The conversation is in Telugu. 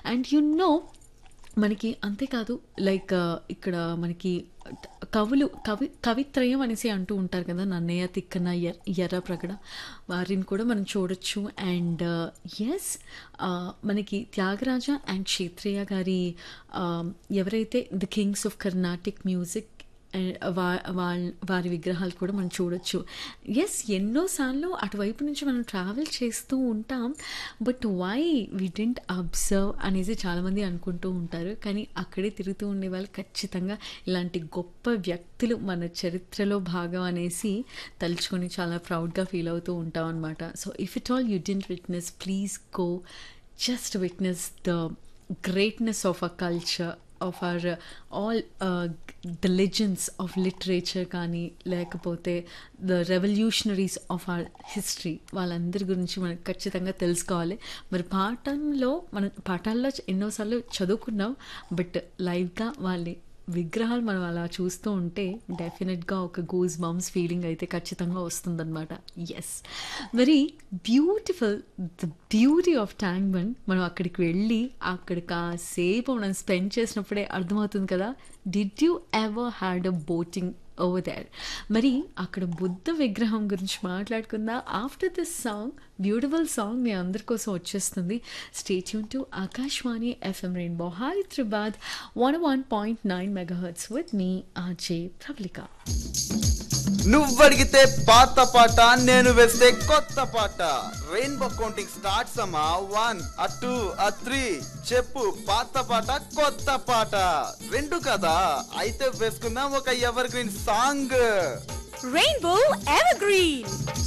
అండ్ యు నో మనకి అంతేకాదు లైక్ ఇక్కడ మనకి కవులు కవి కవిత్రయం అనేసి అంటూ ఉంటారు కదా నన్నయ్య తిక్కన ఎర్ ఎర్ర ప్రగడ వారిని కూడా మనం చూడొచ్చు అండ్ ఎస్ మనకి త్యాగరాజ అండ్ క్షేత్రయ్య గారి ఆ, ఎవరైతే the kings of Carnatic music and వా- వాళ్ళ వారి విగ్రహాలు కూడా మనం చూడొచ్చు ఎస్ ఎన్నోసార్లు అటువైపు నుంచి మనం ట్రావెల్ చేస్తూ ఉంటాం but why we don't observe అనేసి చాలామంది అనుకుంటూ ఉంటారు కానీ అక్కడే తిరుగుతూ ఉండే వాళ్ళు ఖచ్చితంగా ఇలాంటి గొప్ప వ్యక్తులు మన చరిత్రలో భాగం అనేసి తలుచుకొని చాలా ప్రౌడ్గా ఫీల్ అవుతూ ఉంటాం అనమాట so if at all you don't witness please go just witness the greatness of our culture of our uh, all uh, the legends of literature కానీ లేకపోతే the revolutionaries of our history వాళ్ళందరి గురించి మనం ఖచ్చితంగా తెలుసుకోవాలి మరి పాఠంలో మనం పాఠాల్లో ఎన్నోసార్లు చదువుకున్నాం బట్ లైవ్గా వాళ్ళ విగ్రహాలు మనం అలా చూస్తూ ఉంటే డెఫినెట్గా ఒక గూస్ బమ్స్ ఫీలింగ్ అయితే ఖచ్చితంగా వస్తుందన్నమాట yes very beautiful the beauty of Tank Bund మనం అక్కడికి వెళ్ళి అక్కడ కాసేపు మనం స్పెండ్ చేసినప్పుడే అర్థమవుతుంది కదా did you ever had a boating over there మరి అక్కడ బుద్ధ విగ్రహం గురించి మాట్లాడుకుందా after this song beautiful song మీ అందరి కోసం వచ్చేస్తుంది stay tuned to Akashvani FM rainbow Hyderabad one one point nine megahertz with మీ ఆర్జే ప్రబలిక నువ్వడిగితే పాత పాట నేను వేస్తే కొత్త పాట రెయిన్బో కౌంటింగ్ స్టార్ట్స్ అమ్మా వన్ ఆ టూ ఆ త్రీ చెప్పు పాత పాట కొత్త పాట రెండు కదా అయితే వేసుకుందాం ఒక evergreen song Rainbow Evergreen.